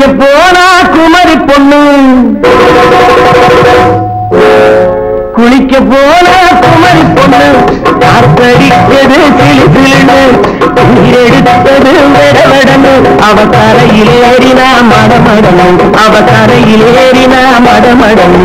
போனா குமரி பொண்ணு குளிக்க போனா குமரி பொண்ணு காத்தடித்தது சிலு சிலுன்னு நீரெடுத்தது வெடவெடனு அவ கரையிலேறினா மடமடனு அவ கரையிலேறினா மடமடனு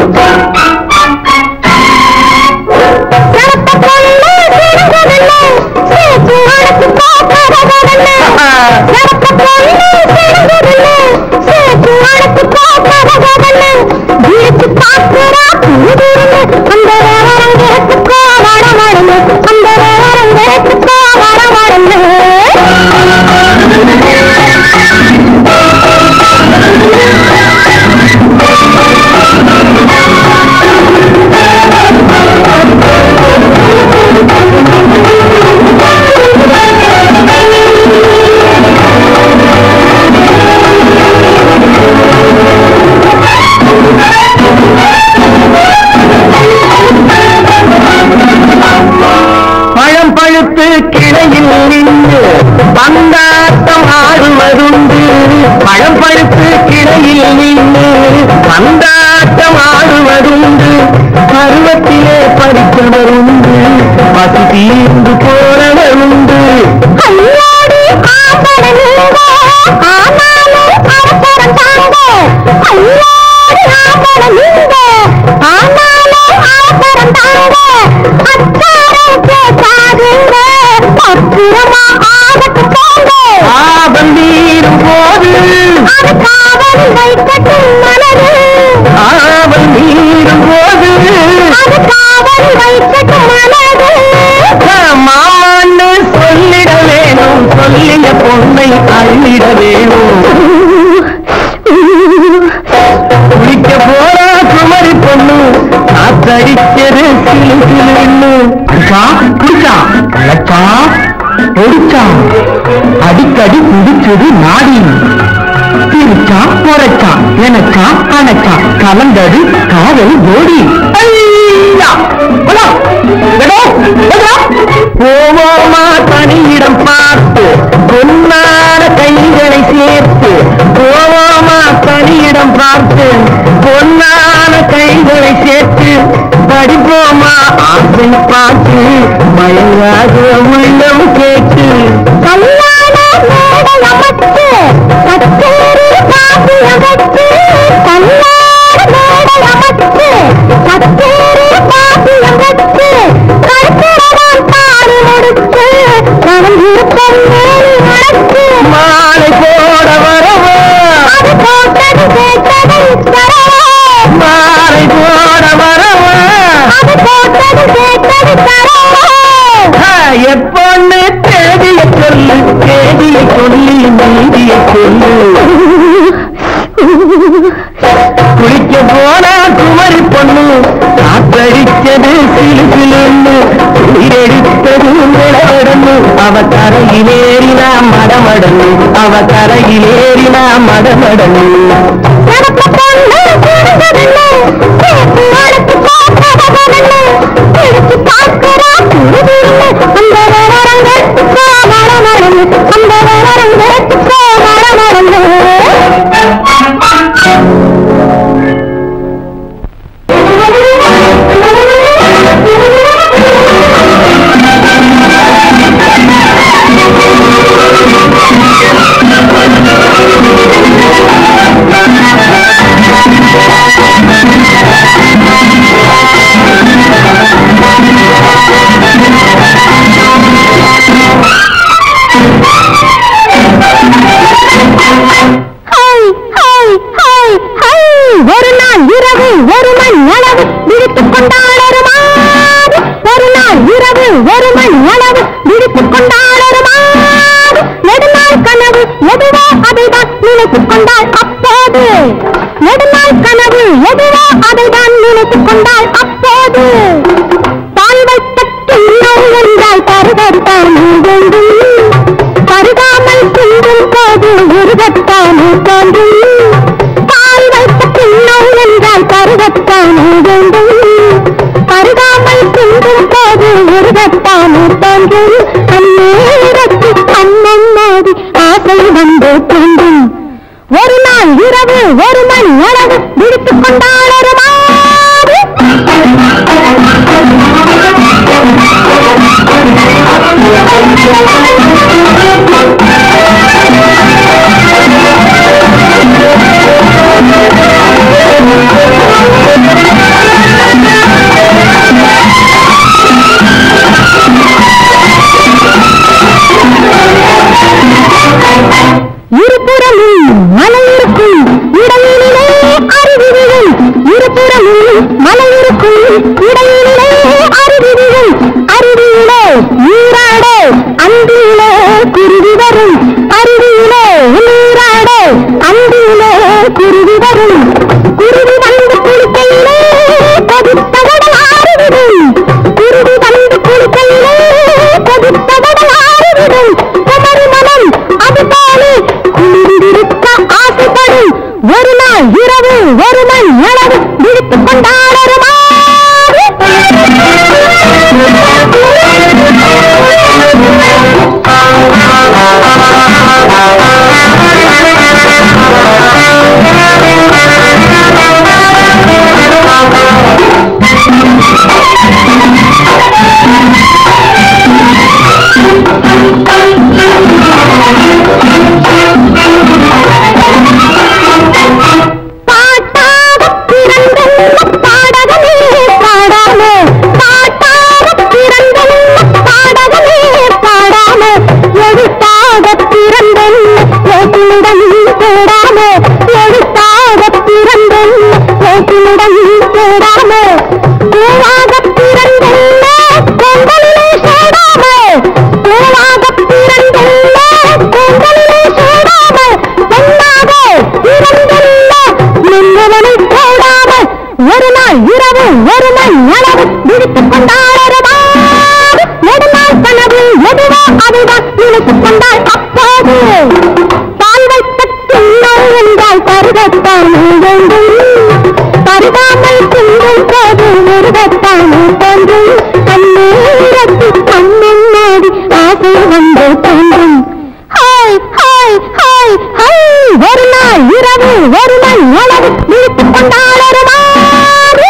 பழம் பழுத்து கிளையில் நின்று பந்தாட்டம் ஆடுவதுண்டு பழம் பழுத்து கிளையில் நின்று பந்தாட்டம் ஆடுவதுண்டு பருவத்திலே பறித்தவருண்டு பசி தீர்ந்து போனவருண்டு ஆபம் தீரும் போது ஆபம் தீரும் போது மாமான்னு சொல்லிட வேணும் சொல்லிய பொண்ணை அள்ளிட வேணும் குளிக்க போறா குமரி பொண்ணு காத்தடிச்சது சிலு சிலுன்னு அடிச்சா குடிச்சா அழைச்சா பொடிச்சா அடிக்கடி குடிச்சது நாடி பிரிச்சா பொறைச்சா எனச்சா அணைச்சா கலந்தது காதல் ஜோடி ஐயா! போடா! எடோ! எடோ! போவோமா தனியிடம் பார்த்து பொன்னான கைகளை சேர்த்து போவோமா தனியிடம் பார்த்து பொன்னான கைகளை சேர்த்து படிப்போமா ஆசை பார்த்து மயங்காத உள்ளம் கேட்டு மாலை போட வரவா மாலை போட வரவா எப்பொண்ணு தேதிய சொல்லு தேதிய சொல்லி நீதிய சொல்லு குளிக்க போனா குமரி பொண்ணு காத்தடிச்சது சிலு சிலுன்னு உயிரெடுத்தது நிலவடன்னு அவ கரையிலேறினா மடமடன்னு அவ கரையிலேறினா மடமடன்னு ஒரு நாள் இரவு ஒரு மண் அளவு விழித்துக் கொண்டாடருமாறு ஒரு நாள் இரவு ஒரு மண் அளவு விழித்துக் கொண்டாடருமாறு நெடுநாள் கனவு எதுவோ அதைதான் நினைத்துக் கொண்டாள் அப்போது நெடுநாள் கனவு எதுவோ அதைதான் நினைத்துக் கொண்டாள் அப்போது பால் வைத்த கிண்ணம் என்றால் பருகத்தானே வேண்டும் பருகாமல் சிந்தும் போது உருகத்தானே தோன்றும் பால் வைத்த கிண்ணம் என்றால் பருகத்தானே வேண்டும் பருகாமல் சிந்தும் போது உருகத்தானே தோன்றும் அந்நேரத்தில் அண்ணன் மோதி ஆசை வந்து தோன்றும் ஒரு நாள் ஒரு மணி அளவு விழித்துக் கொண்டாள் ஒரு மாது இருபுறமும் மலை இருக்கும் இடையிலே அருவி விழும் இருபுறமும் மலை இருக்கும் இடையிலே அருவி விழும் அருவியிலே நீராட அந்தியிலே குருவி வரும் அருவியிலே நீராட அந்தியிலே குருவி வரும் குருவி வந்து குளிக்கையிலே கொதித்த உடல் ஆறுவிடும் குருவி வந்து குளிக்கையிலே கொதித்த உடல் ஆறுவிடும் குமரி மனம் அதுபோலே குளிர்ந்திருக்க ஆசைப்படும் ஒரு நாள் இரவு ஒரு மணி அளவு விழித்துக் கொண்டாள் ஒரு பாட்டாக பிறந்தென்ன பாடகமே பாடாமோ பாட்டாக பிறந்தென்ன பாடகமே பாடாமோ எழுத்தாக பிறந்தென்ன கோட்டிலிடம் தேடாமோ எழுத்தாக பிறந்தென்ன கோட்டிலிடம் தேடாமோ பூவாக பிறந்தென்ன பொங்கலிலே சேடாமோ பூவாக பிறந்தென்ன பொங்கலிலே சேடாமோ பெண்ணாக பிறந்தென்ன நின்றவனை போடாமல் ஒரு நாள் இரவு ஒரு மணி அளவு விழித்துக் கொண்டாள் ஒரு மாறு. நெடுநாள் கனவு எதுவோ அதுதான் நினைத்துக் கொண்டாள் அப்போது பால் வைத்த கிண்ணம் என்றால் பருகத்தான் வேண்டும் பருகாமல் தின்னும் போது முருகத்தான் தோன்றும் கண்ணீரத்து கண்ணென்னாடி ஆசை வந்து தோன்றும் ஹாய் ஹாய் ஹாய் ஹாய் ஒரு நாள் இரவு ஒரு மணி அளவு விழித்துக் கொண்டாள் ஒரு மாறு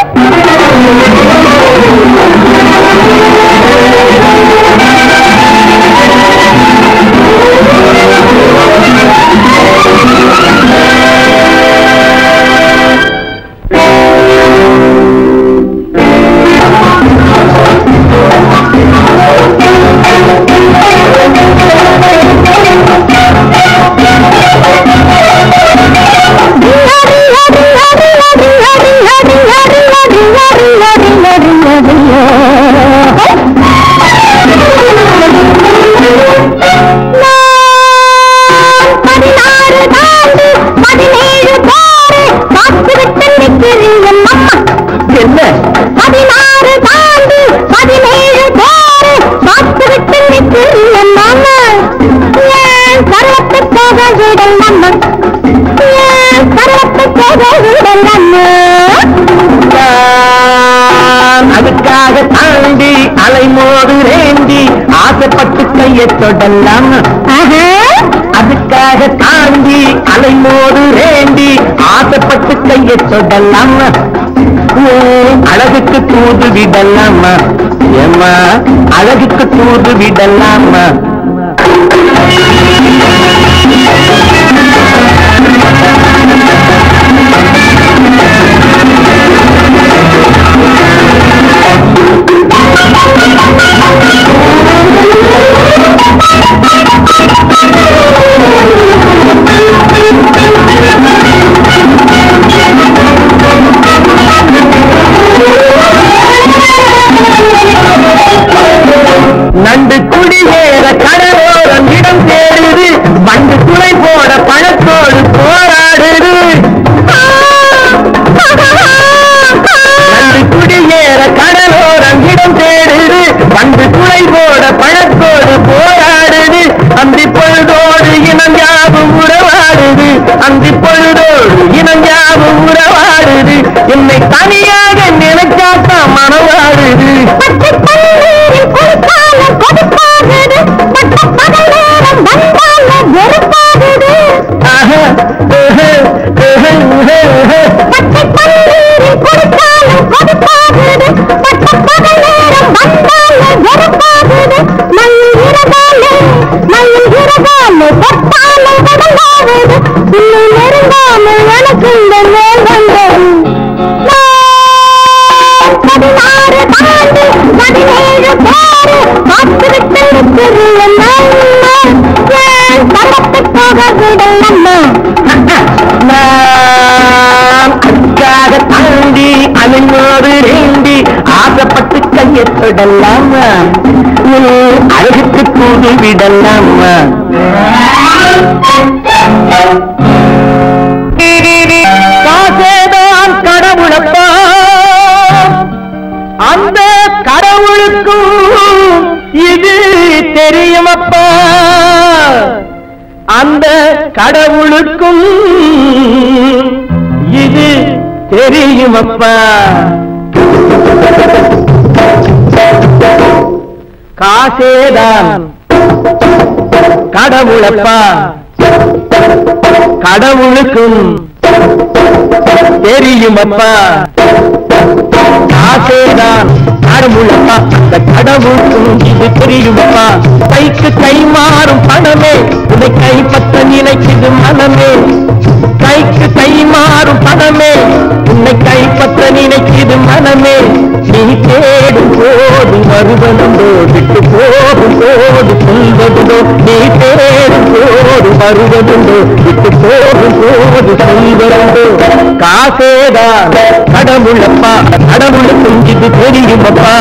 பதினாறு தாண்டி பதினேழு பாரு காத்து விட்டு நிற்கிறேன் அம்மா என்ன பதினாறு தாண்டி பதினேழு பாரு காத்து விட்டு நிற்கிறேன் அம்மா ஏன் சரளத்து போக விடல் அம்மா ஏன் சரளத்து போக விடல் அம்மா நான் அதுக்காக தாண்டி அலைமோது ரேண்டி ஆசைப்பட்டு கையை தொடலாம் ஆஹா அதுக்காக தாண்டி அலைமோது ரேண்டி ஆசைப்பட்டு கையை தொடலாம் ஓ, அழகுக்கு தூது விடலாமா ஏம்மா அழகுக்கு தூது விடலாமா நண்டு குடியேற கடலோரம் இடம் தேடுது வண்டு துளை போட பழத்தோடு போராடுது நண்டு குடியேற கடலோரம் இடம் தேடுது வண்டு துளை போட பழத்தோடு போராடுது அந்தி பொழுதோடு இனம் யாவும் உறவாடுது அந்தி பொழுதோடு இனம் யாவும் உறவாடுது என்னை தனியாக நினைச்சாத்தான் மனவாடுது பச்சை தண்ணீரில் குளித்தால கொதிப்பாகுது பட்ட பகல் நேரம் வந்தால வெறுப்பாகுது ஆஹா, ஆஹா, ஆஹா, நான் அதுக்காக தாண்டி அலைஞோடு ரேண்டி ஆசைப்பட்டு கையை தொடலாமா உன் அழகுக்கு தூது விடலாமா காசேதான் கடவுளப்பா அந்த கடவுளுக்கும் இது தெரியுமப்பா அந்த கடவுளுக்கும் இது தெரியுமப்பா காசேதான் கடவுளப்பா கடவுளுக்கும் தெரியுமப்பா காசேதான் கடவுளப்பா அந்த கடவுளுக்கும் இது தெரியுமப்பா கைக்கு கை மாறும் பணமே உன்னை கைப்பற்ற நினைக்குது மனமே கைக்கு கை மாறும் பணமே உன்னை கைப்பற்ற நினைக்குது மனமே நீ தேடும் போது வருவதுண்டோ விட்டு போகும் போது சொல்வதுண்டோ நீ தேடும் போது வருவதுண்டோ விட்டு போகும் போது சொல்வதுண்டோ காசேதான் கடவுளப்பா கடவுளுக்கும் இது தெரியுமப்பா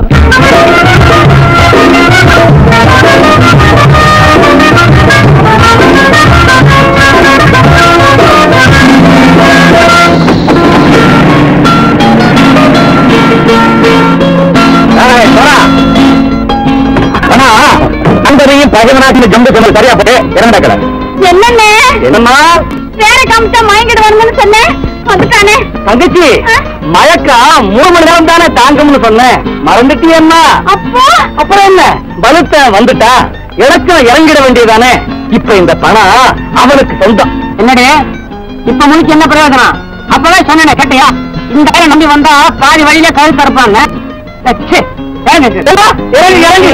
அங்கதையும் பகவநாட்டின் ஜம்பு சொன்னது சரியா போட்டு இறந்த கடை என்னண்ணே என்னம்மா வேற காமிச்சா மயங்கிட்டு வரணும்னு சொன்னேன் வந்துட்டானே தங்கச்சி ஆ? மழக்கா மூணு மணி நேரம் தானே தாங்கும்னு சொன்னேன் மறந்துட்டியம்மா அப்போ அப்புறம் என்ன பலுத்த வந்துட்டா இலக்கம் இறங்கிட வேண்டியதானே இப்ப இந்த பணம் அவனுக்கு சொந்தம் என்னடே இப்ப முழுக்க என்ன பிரயோஜனம் அப்பவே சொன்னேன் கேட்டியா இந்த பேரை நம்பி வந்தா பாதி வழியில கழுத்து இருப்பாங்க இறங்கி இறங்கி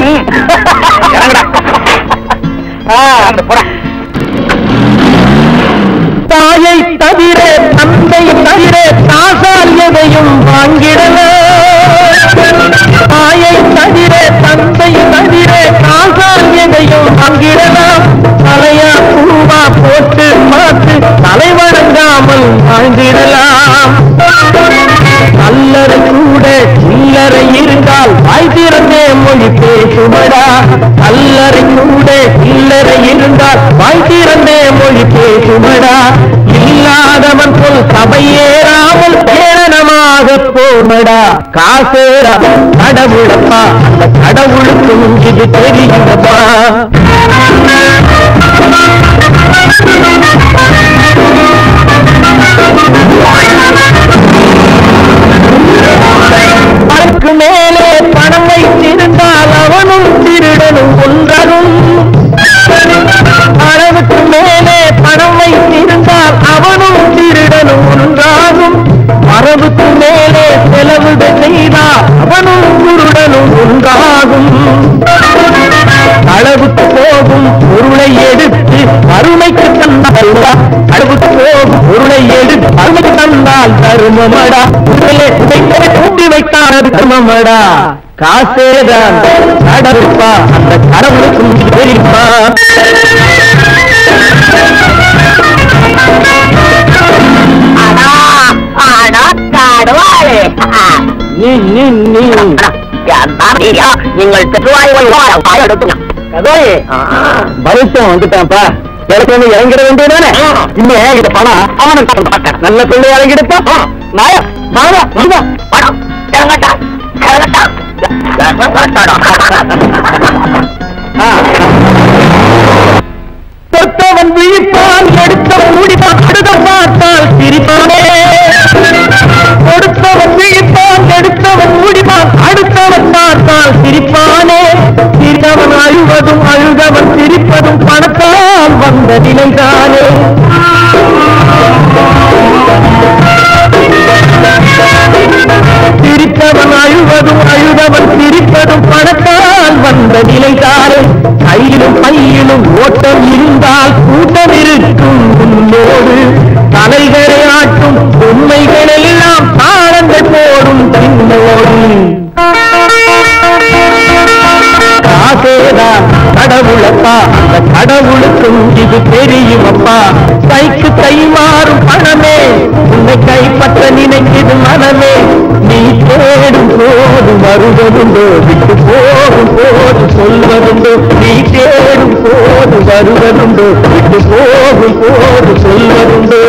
தாயை தவிர தந்தை தவிர காசால் எதையும் வாங்கிடலாம் தாயை தவிர தந்தை தவிர காசால் எதையும் வாங்கிடலாம் தலையா பூவா போட்டு பார்த்து தலை வணங்காமல் வாழ்ந்திடலாம் கல்லறை கூட சில்லறை இருந்தால் வாய் திறந்தே மொழி பேசுமடா கல்லறை கூட சில்லறை இருந்தால் வாய் திறந்தே மொழி பேசுமடா இல்லாதவன் போல் சபையேறாமல் ஏளனமாக போமடா காசேரா கடவுளப்பா அந்த கடவுளுக்கும் இது தெரியுமப்பா அதற்கு மேலே பணம் வைத்திருந்தால் அவனும் திருடனும் ஒன்றரும் அளவுக்கு மேலே பணம் வைத்திருந்தால் அவனும் திருடனும் ஒன்றாகும் மரபுக்கு மேலே செலவுகள் செய்தால் அவனும் குருடனும் ஒன்றாகும் அளவுக்கு போகும் பொருளை எடுத்து வறுமைக்கு தந்தால் அளவுக்கு போகும் பொருளை எடுத்து வறுமைக்கு தந்தால் தருமமடா உடலே உடைப்பதை கூட்டி வைத்தால் அது தர்மமடா காசேதான் கடவுப்பா அந்த கடவுளுக்கும் தெரியுமா நீ நீ நீ நீங்கள் பெற்றுவாய் எடுத்துங்க கதோய் பருத்தம் வந்துட்டான்ப்பா இடத்துல இறங்கிட வேண்டியதானே இன்னும் இந்த பணம் அவனுக்கு நல்ல பிள்ளை இறங்கிடுப்பா நாயா வாங்க வாங்க படம் இறங்கட்டா இறங்கட்டா தொட்டவன் விழிப்பான் எடுத்த மூடிப்பான் அடுத்த பார்த்தால் சிரிப்பானே கொடுத்தவன் விழிப்பான் எடுத்தவன் மூடிப்பான் அடுத்தவன் பார்த்தால் சிரிப்பானே சிரித்தவன் அழுவதும் அழுதவன் சிரிப்பதும் பணத்தால் வந்த நிலைதானே சிரித்தவன் அழுவதும் அழுதவன் சிரிப்பதும் பணத்தால் வந்த நிலைதானே கையிலும் பையிலும் ஓட்டம் இருந்தால் கூட்டம் இருக்கும் உன்னோடு தலைகளை ஆட்டும் உண்மைகள் எல்லாம் தாளங்கள் போடும் பின்னோடு காசேதா கடவுளப்பா அந்த கடவுளுக்கும் இது தெரியும் அப்பா கைக்கு கை மாறும் பணமே உன்னை கைப்பற்ற நினைக்குது மனமே நீ தேடும் போது வருவதுண்டோ விட்டு போகும் போது சொல்வதுண்டோ நீ தேடும் போது வருவதுண்டோ விட்டு போகும் போது சொல்வதுண்டோ